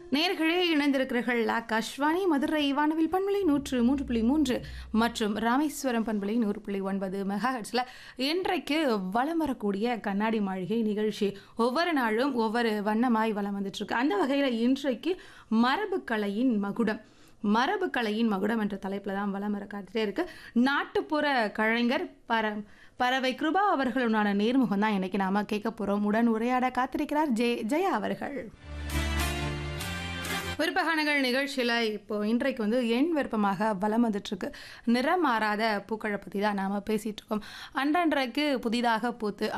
நேர்களே இணைந்திருக்கிறீர்கள் ஆகாஷ்வாணி மதுரை வானவில் பண்பலை நூற்று மூன்று புள்ளி மூன்று மற்றும் ராமேஸ்வரம் பண்பலை நூறு புள்ளி ஒன்பது மெகாஹெட்ஸில் இன்றைக்கு வலம் வரக்கூடிய கண்ணாடி மாளிகை நிகழ்ச்சி ஒவ்வொரு நாளும் ஒவ்வொரு வண்ணமாய் வலம் வந்துட்டு இருக்கு அந்த வகையில் இன்றைக்கு மரபுக்கலையின் மகுடம் மரபுக்கலையின் மகுடம் என்ற தலைப்பில் தான் வலம் வர காத்துட்டே இருக்கு நாட்டுப்புற கலைஞர் பர பறவை கிருபா அவர்களுடனான நேர்முகம் தான் இன்னைக்கு நாம கேட்க போறோம் உடன் உரையாட காத்திருக்கிறார் ஜெய ஜெயா அவர்கள் விருப்பகானங்கள் நிகழ்ச்சியில் இப்போ இன்றைக்கு வந்து எண் விருப்பமாக வலம் வந்துட்டுருக்கு நிறம் மாறாத பூக்களை பற்றி தான் நாம் பேசிகிட்டு இருக்கோம் அன்றன்றைக்கு புதிதாக பூத்து